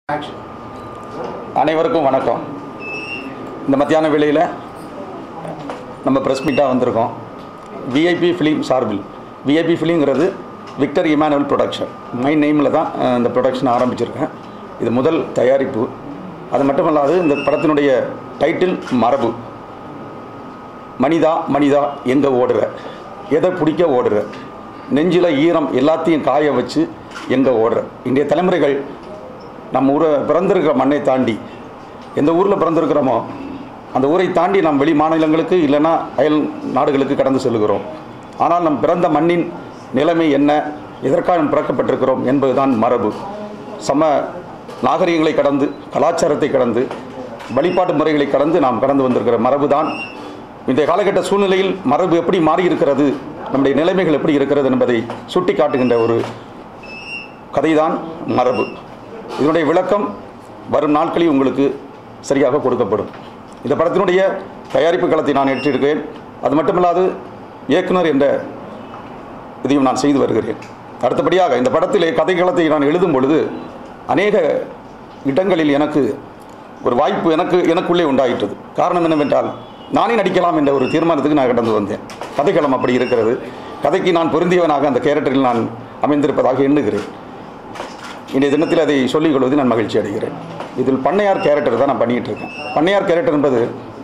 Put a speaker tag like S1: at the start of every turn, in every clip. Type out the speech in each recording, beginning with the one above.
S1: அனைவருக்கும் வணக்கம் இந்த மத்தியான வேளையில் நம்ம ப்ரெஸ் மீட்டாக வந்திருக்கோம் விஐபி ஃபிலிம் சார்பில் விஐபி ஃபிலிங்கிறது விக்டர் இமானுவல் ப்ரொடக்ஷன் மை நேமில் தான் அஹ், இந்த ப்ரொடக்ஷன் ஆரம்பிச்சிருக்கேன் இது முதல் தயாரிப்பு அது மட்டுமல்லாது இந்த படத்தினுடைய டைட்டில் மரபு மனிதா மனிதா எங்கே ஓடுற எதை பிடிக்க ஓடுற நெஞ்சில் ஈரம் எல்லாத்தையும் காய வச்சு எங்கே ஓடுற இன்றைய தலைமுறைகள் நம்ம ஊரை பிறந்திருக்கிற மண்ணை தாண்டி எந்த ஊரில் பிறந்திருக்கிறோமோ அந்த ஊரை தாண்டி நாம் வெளி மாநிலங்களுக்கு இல்லைன்னா அயல் நாடுகளுக்கு கடந்து செல்கிறோம் ஆனால் நம் பிறந்த மண்ணின் நிலைமை என்ன எதற்காக நாம் பிறக்கப்பட்டிருக்கிறோம் என்பதுதான் மரபு சம நாகரிகங்களை கடந்து கலாச்சாரத்தை கடந்து வழிபாட்டு முறைகளை கடந்து நாம் கடந்து வந்திருக்கிற மரபு தான் இன்றைய காலகட்ட சூழ்நிலையில் மரபு எப்படி மாறி இருக்கிறது நம்முடைய நிலைமைகள் எப்படி இருக்கிறது என்பதை சுட்டி காட்டுகின்ற ஒரு கதைதான் மரபு இதனுடைய விளக்கம் வரும் நாட்களில் உங்களுக்கு சரியாக கொடுக்கப்படும் இந்த படத்தினுடைய தயாரிப்பு களத்தை நான் ஏற்றிருக்கிறேன் அது மட்டுமல்லாது இயக்குனர் என்ற இதையும் நான் செய்து வருகிறேன் அடுத்தபடியாக இந்த படத்திலே கதைக்களத்தை நான் எழுதும் பொழுது அநேக இடங்களில் எனக்கு ஒரு வாய்ப்பு எனக்கு எனக்குள்ளே உண்டாயிட்டது காரணம் என்னவென்றால் நானே நடிக்கலாம் என்ற ஒரு தீர்மானத்துக்கு நான் கடந்து வந்தேன் கதைக்களம் அப்படி இருக்கிறது கதைக்கு நான் பொருந்தியவனாக அந்த கேரக்டரில் நான் அமைந்திருப்பதாக எண்ணுகிறேன் இன்றைய தினத்தில் அதை சொல்லிக் கொள்வதில் நான் மகிழ்ச்சி அடைகிறேன் இதில் பண்ணையார் கேரக்டர் தான் நான் பண்ணிகிட்டு இருக்கேன் பண்ணையார் கேரக்டர் என்பது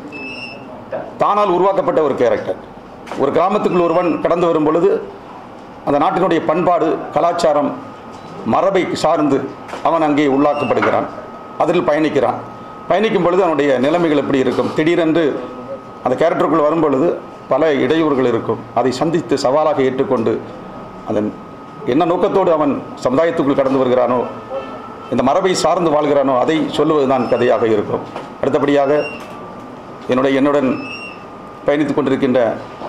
S1: தானால் உருவாக்கப்பட்ட ஒரு கேரக்டர் ஒரு கிராமத்துக்குள் ஒருவன் கடந்து வரும் பொழுது அந்த நாட்டினுடைய பண்பாடு கலாச்சாரம் மரபை சார்ந்து அவன் அங்கே உள்ளாக்கப்படுகிறான் அதில் பயணிக்கிறான் பயணிக்கும் பொழுது அவனுடைய நிலைமைகள் எப்படி இருக்கும் திடீரென்று அந்த கேரக்டருக்குள் வரும் பொழுது பல இடையூறுகள் இருக்கும் அதை சந்தித்து சவாலாக ஏற்றுக்கொண்டு அதன் என்ன நோக்கத்தோடு அவன் சமுதாயத்துக்குள் கடந்து வருகிறானோ இந்த மரபை சார்ந்து வாழ்கிறானோ அதை சொல்லுவதுதான் கதையாக இருக்கும் அடுத்தபடியாக என்னுடைய என்னுடன் பயணித்துக் கொண்டிருக்கின்ற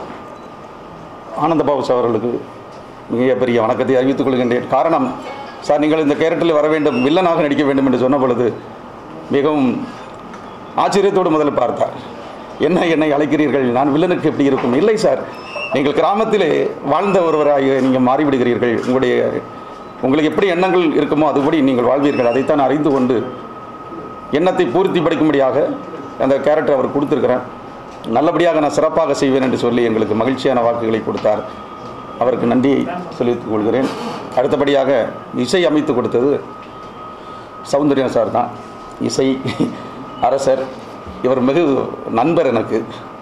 S1: ஆனந்தபாபு சார் அவர்களுக்கு மிகப்பெரிய வணக்கத்தை அறிவித்துக் கொள்கின்றேன் காரணம் சார் நீங்கள் இந்த கேரக்டரில் வர வேண்டும் வில்லனாக நடிக்க வேண்டும் என்று சொன்ன பொழுது மிகவும் ஆச்சரியத்தோடு முதல்ல பார்த்தார் என்ன என்னை அழைக்கிறீர்கள் நான் வில்லனுக்கு எப்படி இருக்கும் இல்லை சார் நீங்கள் கிராமத்திலே வாழ்ந்த ஒருவராக நீங்கள் மாறிவிடுகிறீர்கள் உங்களுடைய உங்களுக்கு எப்படி எண்ணங்கள் இருக்குமோ அதுபடி நீங்கள் வாழ்வீர்கள் அதைத்தான் அறிந்து கொண்டு எண்ணத்தை பூர்த்தி படிக்கும்படியாக அந்த கேரக்டர் அவர் கொடுத்துருக்கிறேன் நல்லபடியாக நான் சிறப்பாக செய்வேன் என்று சொல்லி எங்களுக்கு மகிழ்ச்சியான வாக்குகளை கொடுத்தார் அவருக்கு நன்றியை சொல்லித்துக் கொள்கிறேன் அடுத்தபடியாக இசை அமைத்து கொடுத்தது சௌந்தர்யா சார் தான் இசை அரசர் இவர் மிகு நண்பர் எனக்கு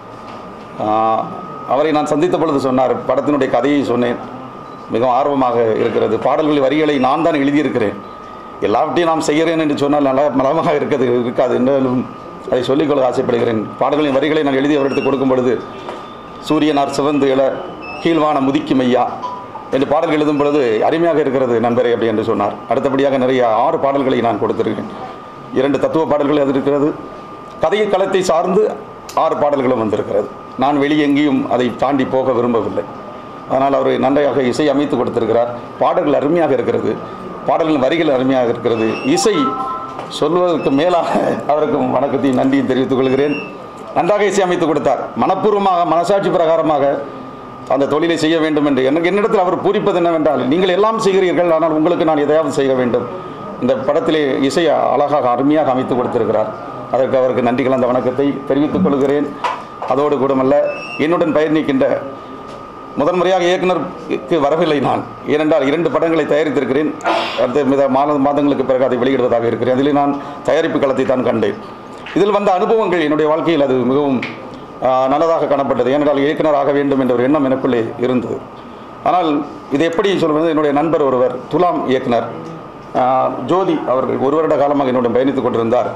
S1: ஆஹ், அவரை நான் சந்தித்த பொழுது சொன்னார் படத்தினுடைய கதையை சொன்னேன் மிகவும் ஆர்வமாக இருக்கிறது பாடல்கள் வரிகளை நான் தான் எழுதியிருக்கிறேன் எல்லாவற்றையும் நாம் செய்கிறேன் என்று சொன்னால் நல்லா நலமாக இருக்கிறது இருக்காது என்றாலும் அதை சொல்லிக்கொள்ள ஆசைப்படுகிறேன் பாடல்களின் வரிகளை நான் எழுதி அவரிடத்து கொடுக்கும் பொழுது சூரியனார் சிவந்து இள கீழ்வான முதிக்கும் ஐயா என்று பாடல்கள் எழுதும் பொழுது அருமையாக இருக்கிறது நண்பரே அப்படி என்று சொன்னார் அடுத்தபடியாக நிறைய ஆறு பாடல்களை நான் கொடுத்திருக்கேன் இரண்டு தத்துவ பாடல்கள் அது இருக்கிறது கதையை களத்தை சார்ந்து ஆறு பாடல்களும் வந்திருக்கிறது நான் வெளியே எங்கேயும் அதை தாண்டி போக விரும்பவில்லை அதனால் அவர் நன்றாக இசை அமைத்து கொடுத்திருக்கிறார் பாடல்கள் அருமையாக இருக்கிறது பாடல்களின் வரிகள் அருமையாக இருக்கிறது இசை சொல்வதற்கு மேலாக அவருக்கு வணக்கத்தையும் நன்றியும் தெரிவித்துக் கொள்கிறேன் நன்றாக இசை அமைத்து கொடுத்தார் மனப்பூர்வமாக மனசாட்சி பிரகாரமாக அந்த தொழிலை செய்ய வேண்டும் என்று எனக்கு என்னிடத்தில் அவர் பூரிப்பது என்னவென்றால் நீங்கள் எல்லாம் செய்கிறீர்கள் ஆனால் உங்களுக்கு நான் எதையாவது செய்ய வேண்டும் இந்த படத்திலே இசை அழகாக அருமையாக அமைத்து கொடுத்திருக்கிறார் அதற்கு அவருக்கு நன்றி கலந்த வணக்கத்தை தெரிவித்துக் கொள்கிறேன் அதோடு கூடமல்ல என்னுடன் பயணிக்கின்ற முதன்முறையாக இயக்குனருக்கு வரவில்லை நான் ஏனென்றால் இரண்டு படங்களை தயாரித்திருக்கிறேன் அடுத்த மித மாத மாதங்களுக்கு பிறகு அதை வெளியிடுவதாக இருக்கிறேன் அதில் நான் தயாரிப்பு களத்தை தான் கண்டேன் இதில் வந்த அனுபவங்கள் என்னுடைய வாழ்க்கையில் அது மிகவும் ஆ, நல்லதாக காணப்பட்டது ஏனென்றால் இயக்குனர் ஆக வேண்டும் என்ற ஒரு எண்ணம் எனக்குள்ளே இருந்தது ஆனால் இது எப்படி சொல்வது என்னுடைய நண்பர் ஒருவர் துலாம் இயக்குனர் ஆ, ஜோதி அவர்கள் ஒரு வருட காலமாக என்னுடன் பயணித்துக் கொண்டிருந்தார்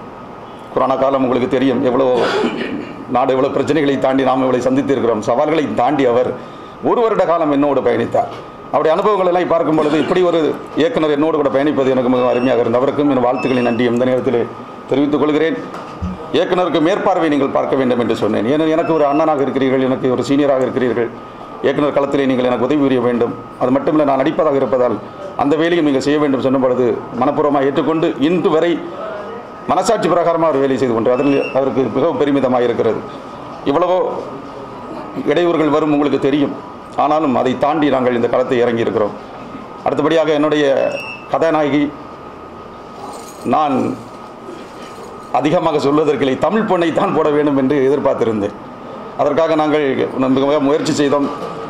S1: கொரோனா காலம் உங்களுக்கு தெரியும் எவ்வளோ நாடு எவ்வளோ பிரச்சனைகளை தாண்டி நாம் இவ்வளோ சந்தித்து இருக்கிறோம் சவால்களை தாண்டி அவர் ஒரு வருட காலம் என்னோடு பயணித்தார் அவருடைய அனுபவங்கள் எல்லாம் பார்க்கும் பொழுது இப்படி ஒரு இயக்குனர் என்னோடு கூட பயணிப்பது எனக்கு மிகவும் அருமையாக இருந்தது அவருக்கும் என் வாழ்த்துக்களை நன்றி இந்த நேரத்தில் தெரிவித்துக் கொள்கிறேன் இயக்குனருக்கு மேற்பார்வை நீங்கள் பார்க்க வேண்டும் என்று சொன்னேன் ஏன்னா எனக்கு ஒரு அண்ணனாக இருக்கிறீர்கள் எனக்கு ஒரு சீனியராக இருக்கிறீர்கள் இயக்குனர் களத்திலே நீங்கள் எனக்கு உதவி புரிய வேண்டும் அது மட்டுமில்லை நான் நடிப்பதாக இருப்பதால் அந்த வேலையும் நீங்கள் செய்ய வேண்டும் சொன்ன பொழுது மனப்பூர்வமாக ஏற்றுக்கொண்டு இன்று வரை மனசாட்சி பிரகாரமாக அவர் வேலை செய்து கொண்டு அதில் அவருக்கு மிகவும் பெருமிதமாக இருக்கிறது இவ்வளவோ இடையூறுகள் வரும் உங்களுக்கு தெரியும் ஆனாலும் அதை தாண்டி நாங்கள் இந்த களத்தை இறங்கி இருக்கிறோம் அடுத்தபடியாக என்னுடைய கதாநாயகி நான் அதிகமாக சொல்வதற்கில்லை தமிழ் பொண்ணை தான் போட வேண்டும் என்று எதிர்பார்த்திருந்தேன் அதற்காக நாங்கள் மிக மிக முயற்சி செய்தோம்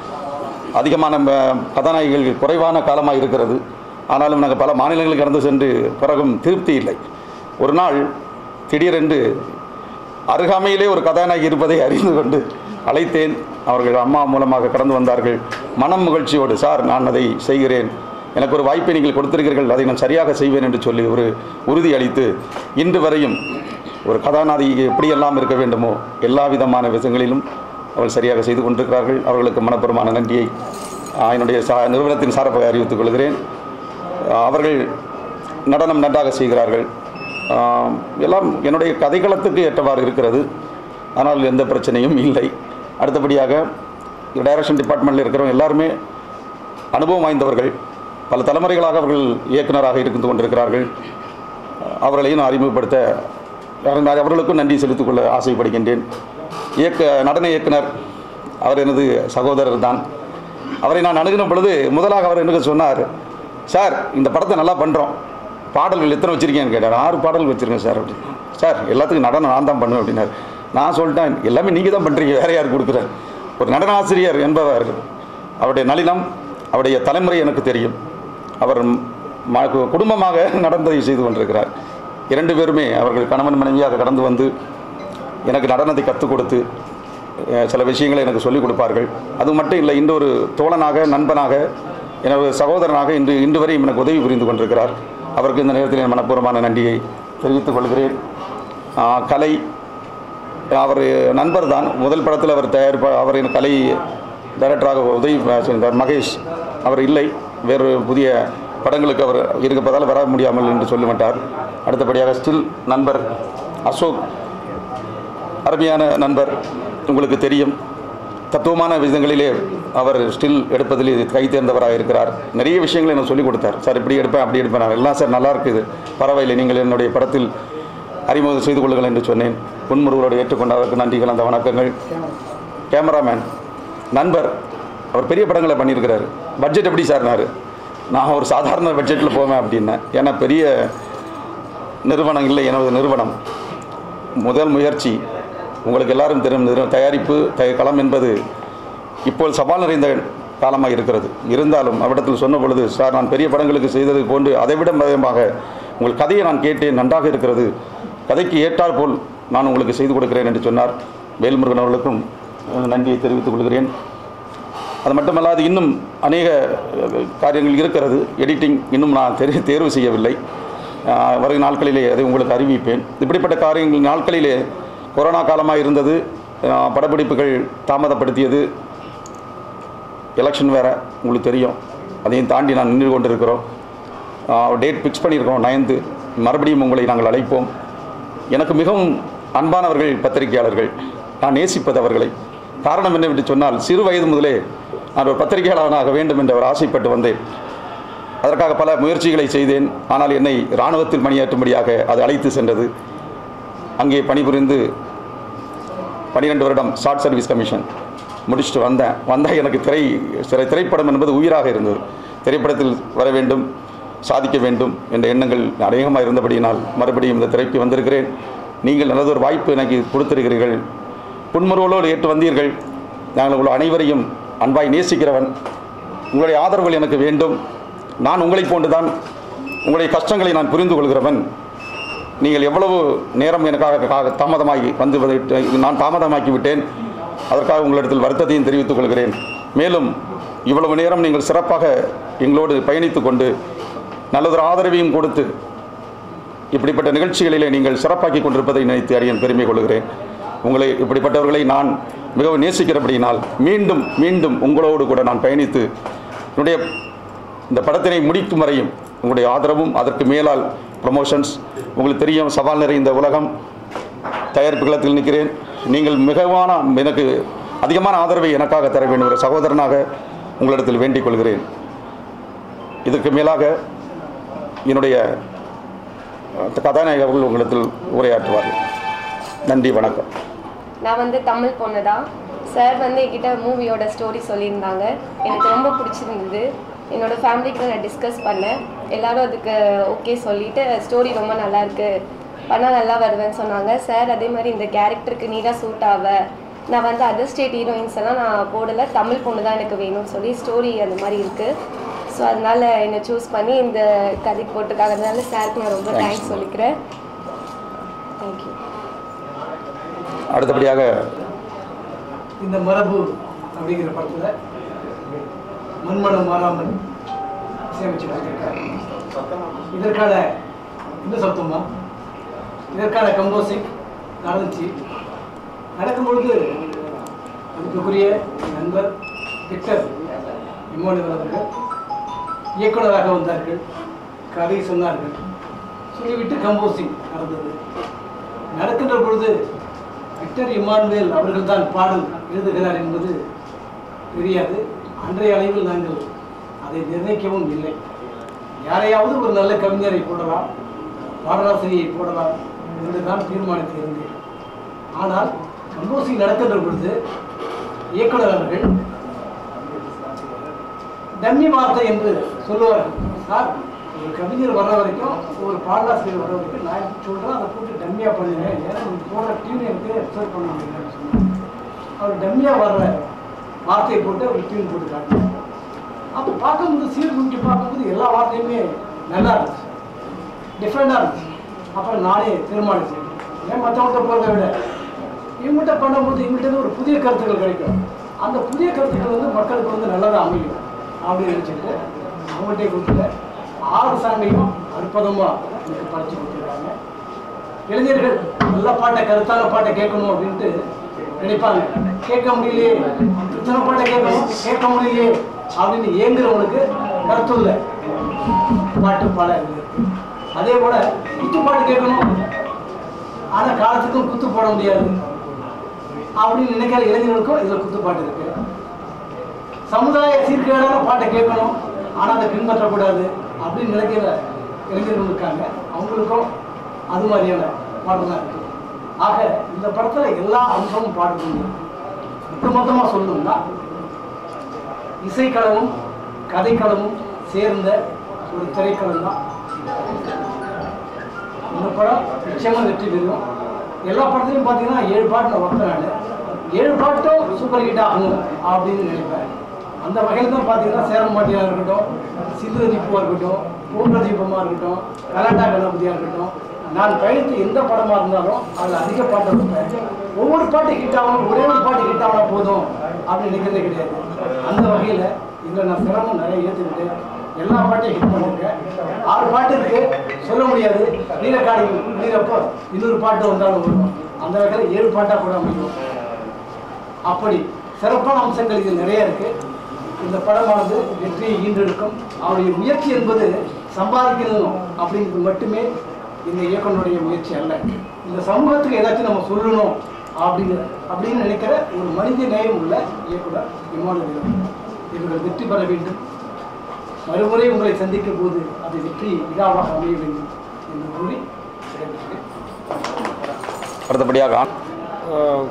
S1: அதிகமான ம- கதாநாயகிகள் குறைவான காலமாக இருக்கிறது ஆனாலும் நாங்கள் பல மாநிலங்களுக்கு கடந்து சென்று பிறகும் திருப்தி இல்லை ஒரு நாள் திடீரென்று அருகாமையிலே ஒரு கதாநாயகி இருப்பதை அறிந்து கொண்டு அழைத்தேன் அவர்கள் அம்மா மூலமாக கடந்து வந்தார்கள் மனம் மகிழ்ச்சியோடு சார் நான் அதை செய்கிறேன் எனக்கு ஒரு வாய்ப்பை நீங்கள் கொடுத்திருக்கிறீர்கள் அதை நான் சரியாக செய்வேன் என்று சொல்லி ஒரு உறுதி அளித்து இன்று வரையும் ஒரு கதாநாயகி எப்படியெல்லாம் இருக்க வேண்டுமோ எல்லா விதமான விஷயங்களிலும் அவர்கள் சரியாக செய்து கொண்டிருக்கிறார்கள் அவர்களுக்கு மனப்பூர்வமான நன்றியை ஆஹ், என்னுடைய சா நிறுவனத்தின் சார்பாக அறிவித்துக் கொள்கிறேன் ஆஹ், அவர்கள் நடனம் நன்றாக செய்கிறார்கள் ஆஹ், எல்லாம் என்னுடைய கதைக்களத்துக்கு ஏற்றவாறு இருக்கிறது ஆனால் எந்த பிரச்சனையும் இல்லை அடுத்தபடியாக டைரக்ஷன் டிபார்ட்மெண்ட்டில் இருக்கிறவங்க எல்லாருமே அனுபவம் வாய்ந்தவர்கள் பல தலைமுறைகளாக அவர்கள் இயக்குனராக இருந்து கொண்டிருக்கிறார்கள் அவர்களையும் நான் அறிமுகப்படுத்த நான் அவர்களுக்கும் நன்றி செலுத்திக் கொள்ள ஆசைப்படுகின்றேன் இயக்க நடன இயக்குனர் அவர் எனது சகோதரர் தான் அவரை நான் அணுகின பொழுது முதலாக அவர் எனக்கு சொன்னார் சார் இந்த படத்தை நல்லா பண்ணுறோம் பாடல்கள் எத்தனை வச்சுருக்கீங்கன்னு கேட்டார் ஆறு பாடல்கள் வச்சுருக்கேன் சார் அப்படின்னு சார் எல்லாத்துக்கும் நடனம் நான் தான் பண்ணுவேன் அப்படின்னாரு நான் சொல்லிட்டேன் எல்லாமே நீங்கள் தான் பண்ணுறீங்க வேற யார் கொடுக்குறாரு ஒரு நடன ஆசிரியர் என்பவர் அவருடைய நளினம் அவருடைய தலைமுறை எனக்கு தெரியும் அவர் ம- குடும்பமாக நடந்ததை செய்து கொண்டிருக்கிறார் இரண்டு பேருமே அவர்கள் கணவன் மனைவியாக கடந்து வந்து எனக்கு நடனத்தை கற்றுக் கொடுத்து அஹ், சில விஷயங்களை எனக்கு சொல்லிக் கொடுப்பார்கள் அது மட்டும் இல்லை இன்று ஒரு தோழனாக நண்பனாக எனது சகோதரனாக இன்று இன்று வரையும் எனக்கு உதவி புரிந்து கொண்டிருக்கிறார் அவருக்கு இந்த நேரத்தில் என் மனப்பூர்வமான நன்றியை தெரிவித்துக் கொள்கிறேன் ஆஹ், கலை அவர் நண்பர் தான் முதல் படத்தில் அவர் தயாரிப்ப அவர் எனக்கு கலை டைரக்டராக உதவி செய்தார் மகேஷ் அவர் இல்லை வேறு புதிய படங்களுக்கு அவர் இருப்பதால் வர முடியாமல் என்று சொல்லிவிட்டார் அடுத்தபடியாக ஸ்டில் நண்பர் அசோக் அருமையான நண்பர் உங்களுக்கு தெரியும் தத்துவமான விதங்களிலே அவர் ஸ்டில் எடுப்பதில் கை தேர்ந்தவராக இருக்கிறார் நிறைய விஷயங்களை எனக்கு சொல்லிக் கொடுத்தார் சார் இப்படி எடுப்பேன் அப்படி எடுப்பேன் நான் எல்லாம் சார் நல்லா இருக்குது பரவாயில்லை நீங்கள் என்னுடைய படத்தில் அறிமுகம் செய்து கொள்ளுங்கள் என்று சொன்னேன் புன்முருவரோடு ஏற்றுக்கொண்ட அவருக்கு நன்றிகள் அந்த வணக்கங்கள் கேமராமேன் நண்பர் அவர் பெரிய படங்களை பண்ணியிருக்கிறார் பட்ஜெட் எப்படி சார்னாரு நான் ஒரு சாதாரண பட்ஜெட்டில் போவேன் அப்படின்னேன் ஏன்னா பெரிய நிறுவனம் இல்லை எனது நிறுவனம் முதல் முயற்சி உங்களுக்கு எல்லாரும் தெரியும் நிறு தயாரிப்பு தய களம் என்பது இப்போ சவால் நிறைந்த காலமாக இருக்கிறது இருந்தாலும் அவ்விடத்தில் சொன்ன பொழுது சார் நான் பெரிய படங்களுக்கு செய்தது போன்று அதைவிட வேகமாக உங்கள் கதையை நான் கேட்டேன் நன்றாக இருக்கிறது கதைக்கு ஏற்றாற் போல் நான் உங்களுக்கு செய்து கொடுக்கிறேன் என்று சொன்னார் வேல்முருகன் அவர்களுக்கும் அஹ், நன்றியை தெரிவித்துக் கொள்கிறேன் அது மட்டுமல்லாது இன்னும் அநேக அஹ், காரியங்கள் இருக்கிறது எடிட்டிங் இன்னும் நான் தெரி தேர்வு செய்யவில்லை அஹ், வரும் நாட்களிலே அதை உங்களுக்கு அறிவிப்பேன் இப்படிப்பட்ட காரியங்கள் நாட்களிலே கொரோனா காலமாக இருந்தது அஹ், படப்பிடிப்புகள் தாமதப்படுத்தியது எலெக்ஷன் வேறு உங்களுக்கு தெரியும் அதையும் தாண்டி நான் நின்று கொண்டிருக்கிறோம் டேட் ஃபிக்ஸ் பண்ணியிருக்கோம் நயன்த்து மறுபடியும் உங்களை நாங்கள் அழைப்போம் எனக்கு மிகவும் அன்பானவர்கள் பத்திரிகையாளர்கள் நான் நேசிப்பது அவர்களை காரணம் என்னவென்று சொன்னால் சிறு வயது முதலே நான் ஒரு பத்திரிகையாளனாக வேண்டும் என்று அவர் ஆசைப்பட்டு வந்தேன் அதற்காக பல முயற்சிகளை செய்தேன் ஆனால் என்னை இராணுவத்தில் பணியாற்றும்படியாக அது அழைத்து சென்றது அங்கே பணிபுரிந்து பன்னிரெண்டு வருடம் ஷார்ட் சர்வீஸ் கமிஷன் முடிச்சுட்டு வந்தேன் வந்தால் எனக்கு திரை திரை திரைப்படம் என்பது உயிராக இருந்தது திரைப்படத்தில் வர வேண்டும் சாதிக்க வேண்டும் என்ற எண்ணங்கள் அநேகமாக இருந்தபடியினால் மறுபடியும் இந்த திரைக்கு வந்திருக்கிறேன் நீங்கள் நல்லது ஒரு வாய்ப்பு எனக்கு கொடுத்திருக்கிறீர்கள் புன்முறுவலோடு ஏற்று வந்தீர்கள் நாங்கள் உங்கள் அனைவரையும் அன்பாய் நேசிக்கிறவன் உங்களுடைய ஆதரவுகள் எனக்கு வேண்டும் நான் உங்களைப் போன்றுதான் உங்களுடைய கஷ்டங்களை நான் புரிந்து கொள்கிறவன் நீங்கள் எவ்வளவு நேரம் எனக்காக கா- தாமதமாகி வந்து விட்டு- நான் தாமதமாக்கி விட்டேன் அதற்காக உங்களிடத்தில் வருத்தத்தையும் தெரிவித்துக் கொள்கிறேன் மேலும் இவ்வளவு நேரம் நீங்கள் சிறப்பாக எங்களோடு பயணித்து கொண்டு நல்லதொரு ஆதரவையும் கொடுத்து இப்படிப்பட்ட நிகழ்ச்சிகளிலே நீங்கள் சிறப்பாக்கி கொண்டிருப்பதை நினைத்து அறியன் பெருமை கொள்கிறேன் உங்களை இப்படிப்பட்டவர்களை நான் மிகவும் நேசிக்கிறபடியினால் மீண்டும் மீண்டும் உங்களோடு கூட நான் பயணித்து என்னுடைய இந்த படத்தினை முடிக்கும் வரையும் உங்களுடைய ஆதரவும் அதற்கு மேலால் ப்ரமோஷன்ஸ் உங்களுக்கு தெரியும் சவால் நிறைந்த உலகம் தயாரிப்பு களத்தில் நிற்கிறேன் நீங்கள் மிகவான எனக்கு அதிகமான ஆதரவை எனக்காக தர வேண்டும் ஒரு சகோதரனாக உங்களிடத்தில் வேண்டிக் கொள்கிறேன் இதற்கு மேலாக என்னுடைய அஹ், கதாநாயகர்கள் உங்களிடத்தில் உரையாற்றுவார்கள் நன்றி வணக்கம்
S2: நான் வந்து தமிழ் பொண்ணு தான் சார் வந்து என்கிட்ட மூவியோட ஸ்டோரி சொல்லியிருந்தாங்க எனக்கு ரொம்ப பிடிச்சிருந்தது என்னோட ஃபேமிலிக்கு நான் டிஸ்கஸ் பண்ணேன் எல்லாரும் அதுக்கு ஓகே சொல்லிட்டு ஸ்டோரி ரொம்ப நல்லா இருக்கு பண்ணால் நல்லா வருவேன்னு சொன்னாங்க சார் அதே மாதிரி இந்த கேரக்டருக்கு நீ தான் சூட் ஆவ நான் வந்து அதர் ஸ்டேட் ஹீரோயின்ஸ் எல்லாம் நான் போடலை தமிழ் பொண்ணு தான் எனக்கு வேணும்னு சொல்லி ஸ்டோரி அந்த மாதிரி இருக்குது ஸோ அதனால என்னை சூஸ் பண்ணி இந்த கதைக்கு போட்டிருக்காங்க அதனால சாருக்கு நான் ரொம்ப
S1: Thanks.
S2: தேங்க்ஸ் சொல்லிக்கிறேன் தேங்க்யூ
S1: அடுத்தபடியாக
S3: இந்த மரபு அப்படிங்கிற படத்தில் மண்மனம் மாறாமல் இசையமைச்சு கொடுத்துருக்காரு இதற்கான இந்த சத்தமா இதற்கான கம்போசிங் நடந்துச்சு நடக்கும் பொழுது அதுக்குரிய நண்பர் விக்டர் இம்மோனிவர் அவர்கள் இயக்குனராக வந்தார்கள் கதை சொன்னார்கள் சொல்லிவிட்டு கம்போசிங் நடந்தது நடக்கின்ற பொழுது விக்டர் இமானுவேல் அவர்கள்தான் பாடல் எழுதுகிறார் என்பது தெரியாது அன்றைய அளவில் நாங்கள் அதை நிர்ணயிக்கவும் இல்லை யாரையாவது ஒரு நல்ல கவிஞரை போடலாம் பாடலாசிரியை போடலாம் என்று தான் தீர்மானித்து இருந்தேன் ஆனால் கம்போசிங் நடக்கின்ற பொழுது இயக்குனர் அவர்கள் டம்மி வார்த்தை என்று சொல்லுவார்கள் சார் ஒரு கவிஞர் வர்ற வரைக்கும் ஒரு பாடலாசிரியர் வர வரைக்கும் நான் எப்படி சொல்கிறேன் அதை போட்டு டம்மியாக பண்ணுங்க ஏன்னா நீங்க போடுற டியூன் எனக்கு அப்சர்வ் பண்ண முடியலன்னு சொன்னாங்க அவர் டம்மியாக வர்ற வார்த்தையை போட்டு அவர் டியூன் போட்டு காட்டினார் அப்போ பார்க்கும்போது சீர்தூக்கி பார்க்கும்போது எல்லா வார்த்தையுமே நல்லா இருந்துச்சு டிஃப்ரெண்டாக இருந்துச்சு அப்புறம் நானே தீர்மானிச்சேன் ஏன் மற்றவங்கள்ட்ட போகிறத விட இவங்ககிட்ட பண்ணும்போது இவங்ககிட்ட இருந்து ஒரு புதிய கருத்துக்கள் கிடைக்கும் அந்த புதிய கருத்துக்கள் வந்து மக்களுக்கு வந்து நல்லதாக அமையும் அப்படின்னு நினச்சிட்டு அவங்கள்ட்டே கொடுத்துட்டு ஆறு சாங்கையும் அற்புதமாக எனக்கு படித்து கொடுத்துருக்காங்க இளைஞர்கள் நல்ல பாட்டை கருத்தான பாட்டை கேட்கணும் அப்படின்ட்டு நினைப்பாங்க கேட்க முடியலையே இத்தனை பாட்டை கேட்கணும் கேட்க முடியலையே அப்படின்னு ஏங்குறவனுக்கு கருத்துள்ள பாட்டு பாட இருக்கு அதே போல குத்து பாட்டு கேட்கணும் ஆனா காலத்துக்கும் குத்து போட முடியாது அப்படின்னு நினைக்கிற இளைஞர்களுக்கும் இதுல குத்து பாட்டு இருக்கு சமுதாய சீர்கேடான பாட்டை கேட்கணும் ஆனா அதை பின்பற்றக்கூடாது அப்படின்னு நினைக்கிற இளைஞர்கள் இருக்காங்க அவங்களுக்கும் அது மாதிரியான பாட்டு தான் இருக்கு ஆக இந்த படத்துல எல்லா அம்சமும் பாடுபடுது ஒட்டுமொத்தமா சொல்லணும்னா இசைக்களமும் கதைக்களமும் சேர்ந்த ஒரு திரைக்களம் தான் இந்த படம் நிச்சயமா வெற்றி பெறும் எல்லா படத்துலையும் பார்த்தீங்கன்னா ஏழு பாட்டு நான் வைப்பேன் நான் ஏழு பாட்டும் சூப்பர் ஹிட் ஆகும் அப்படின்னு நினைப்பேன் அந்த வகையில் தான் பார்த்தீங்கன்னா சேரமாட்டியாக இருக்கட்டும் சிந்து தீபமாக இருக்கட்டும் பூர்ண தீபமாக இருக்கட்டும் கலாட்டா கணபதியாக இருக்கட்டும் நான் பயணித்த எந்த படமாக இருந்தாலும் அதில் அதிக பாட்டை வைப்பேன் ஒவ்வொரு பாட்டு ஹிட் ஆகணும் ஒரே ஒரு பாட்டு ஹிட் ஆகினா போதும் அப்படின்னு நினைக்கிறதே கிடையாது அந்த வகையில் இதில் நான் சிரமம் நிறைய ஏற்றுக்கிட்டு எல்லா பாட்டையும் ஹிட் பண்ணிருக்கேன் ஆறு பாட்டு இருக்கு சொல்ல முடியாது நீலக்காடி நீரப்போ இன்னொரு பாட்டு வந்தாலும் வரும் அந்த வகையில் ஏழு பாட்டாக கூட அமையும் அப்படி சிறப்பான அம்சங்கள் இது நிறைய இருக்கு இந்த படமானது வெற்றியை ஈன்றெடுக்கும் அவருடைய முயற்சி என்பது சம்பாதிக்கணும் அப்படிங்கிறது மட்டுமே இந்த இயக்குனருடைய முயற்சி அல்ல இந்த சமூகத்துக்கு ஏதாச்சும் நம்ம சொல்லணும் அப்படிங்கிற அப்படின்னு நினைக்கிற ஒரு மனித நேயம் உள்ள இயக்குனர் விமானம் இவர்கள் வெற்றி பெற வேண்டும் மறுமுறை உங்களை சந்திக்கும் போது அது வெற்றி விழாவாக அமைய வேண்டும் என்று கூறி விடைபெறுகிறேன்.
S1: அடுத்தபடியாக
S4: ஆஹ்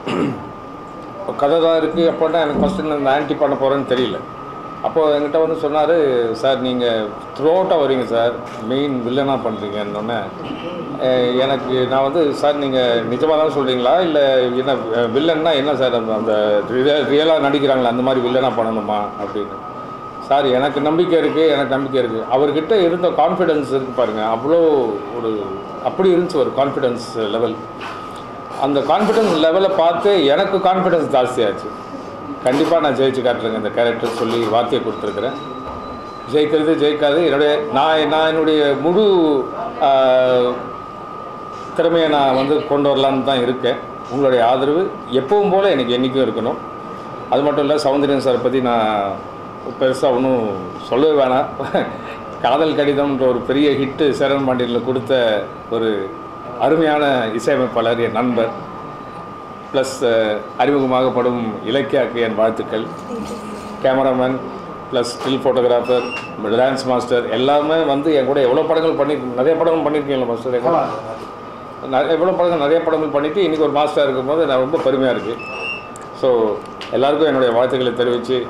S4: கதை தான் இருக்குது அப்படின்னா எனக்கு ஃபஸ்ட்டு நான் இந்த ஆன்டி பண்ண போகிறேன்னு தெரியல அப்போது என்கிட்ட வந்து சொன்னார் சார் நீங்கள் த்ரூ அவுட்டாக வரீங்க சார் மெயின் வில்லனாக பண்ணுறீங்கன்னொன்னே எனக்கு நான் வந்து சார் நீங்கள் நிஜமாக தான் சொல்கிறீங்களா இல்லை என்ன வில்லன்னா என்ன சார் அந்த அந்த ரியலாக நடிக்கிறாங்களா அந்த மாதிரி வில்லனாக பண்ணணுமா அப்படின்னு சார் எனக்கு நம்பிக்கை இருக்குது எனக்கு நம்பிக்கை இருக்குது அவர்கிட்ட இருந்த கான்ஃபிடென்ஸ் இருக்குது பாருங்கள் அவ்வளோ ஒரு அப்படி இருந்துச்சு ஒரு கான்ஃபிடென்ஸ் லெவல் அந்த கான்ஃபிடன்ஸ் லெவலை பார்த்து எனக்கு கான்ஃபிடன்ஸ் ஜாஸ்தியாச்சு கண்டிப்பாக நான் ஜெயிச்சு காட்டுறேங்க இந்த கேரக்டர் சொல்லி வார்த்தையை கொடுத்துருக்குறேன் ஜெயிக்கிறது ஜெயிக்காது என்னுடைய நான் நான் என்னுடைய முழு ஆஹ், திறமையை நான் வந்து கொண்டு வரலான்னு தான் இருக்கேன் உங்களுடைய ஆதரவு எப்பவும் போல் எனக்கு என்றைக்கும் இருக்கணும் அது மட்டும் இல்லை சௌந்தர்யன் சார் பற்றி நான் பெருசாக ஒன்றும் சொல்லவே வேணாம் காதல் கடிதம்ன்ற ஒரு பெரிய ஹிட்டு சரண் பாண்டியனில் கொடுத்த ஒரு அருமையான இசையமைப்பாளர் என் நண்பர் ப்ளஸ் அறிமுகமாகப்படும் இலக்கியாக்கு என் வாழ்த்துக்கள் cameraman plus still photographer dance master எல்லாமே வந்து என் கூட எவ்வளோ படங்கள் பண்ணி நிறைய படங்கள் பண்ணியிருக்கீங்களா மாஸ்டர் என் கூட நிறைய எவ்வளோ படங்கள் நிறைய படங்கள் பண்ணிவிட்டு இன்றைக்கி ஒரு மாஸ்டராக இருக்கும்போது நான் ரொம்ப பெருமையாக இருக்குது ஸோ எல்லாருக்கும் என்னுடைய வாழ்த்துக்களை தெரிவித்து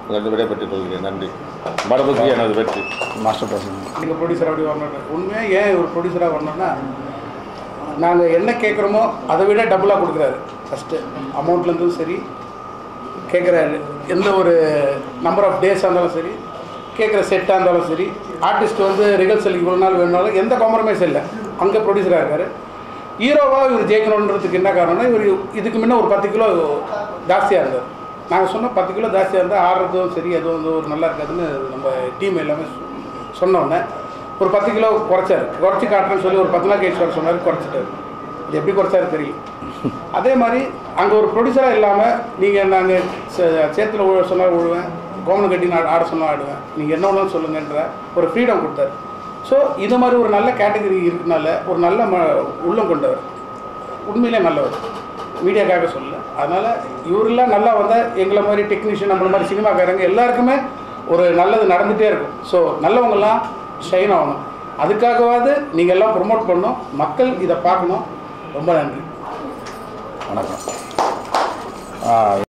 S4: உங்களது விடைபெற்றுக் கொள்கிறேன் நன்றி மரபுக்கு எனது வெற்றி
S1: மாஸ்டர் பேசுங்க
S5: எங்கள் ப்ரொடியூசர் அப்படி வரணும் உண்மையாக ஏன் ஒரு ப்ரொடியூசராக வரணும்னா நாங்கள் என்ன கேட்குறோமோ அதை விட டபுளாக கொடுக்குறாரு ஃபஸ்ட்டு அமௌண்ட்லேருந்தும் சரி கேட்குற எந்த ஒரு நம்பர் ஆஃப் டேஸாக இருந்தாலும் சரி கேட்குற செட்டாக இருந்தாலும் சரி ஆர்டிஸ்ட் வந்து ரிஹர்சலுக்கு இவ்வளோ நாள் வேணுனாலும் எந்த காம்ப்ரமைஸ் இல்லை அங்கே ப்ரொடியூசராக இருக்கார் ஹீரோவாக இவர் ஜெயிக்கணுன்றதுக்கு என்ன காரணம்னா இவர் இதுக்கு முன்ன ஒரு பத்து கிலோ ஜாஸ்தியாக இருந்தார் நாங்கள் சொன்னோம் பத்து கிலோ ஜாஸ்தியாக இருந்தால் ஆடுறதும் சரி அதுவும் வந்து ஒரு நல்லா இருக்காதுன்னு நம்ம டீம் எல்லாமே சொன்னோன்னே ஒரு பத்து கிலோ குறைச்சாரு குறைச்சி காட்டுறேன்னு சொல்லி ஒரு பத்து நாள் கழிச்சு வர சொன்னார் குறைச்சிட்டாரு இது எப்படி குறைச்சாரு தெரியும் அதே மாதிரி அங்கே ஒரு ப்ரொடியூசராக இல்லாமல் நீங்கள் நாங்கள் சேத்துல உழ சொன்னால் உழுவேன் கோமனம் கட்டி நான் ஆட சொன்னால் ஆடுவேன் நீங்கள் என்ன வேணாலும் சொல்லுங்கன்ற ஒரு ஃப்ரீடம் கொடுத்தாரு ஸோ இது மாதிரி ஒரு நல்ல கேட்டகரி இருக்கனால ஒரு நல்ல ம உள்ளம் கொண்டவர் உண்மையிலே நல்லவர் மீடியாக்காக சொல்லல அதனால் இவரெல்லாம் நல்லா வந்தால் எங்களை மாதிரி டெக்னீஷியன் நம்மள மாதிரி சினிமாக்காரங்க எல்லாருக்குமே ஒரு நல்லது நடந்துகிட்டே இருக்கும் ஸோ நல்லவங்கெல்லாம் ஷைன் ஆகணும் அதுக்காகவாவது நீங்கள் எல்லாம் ப்ரொமோட் பண்ணணும் மக்கள் இதை பார்க்கணும் ரொம்ப நன்றி
S1: வணக்கம் ஆ,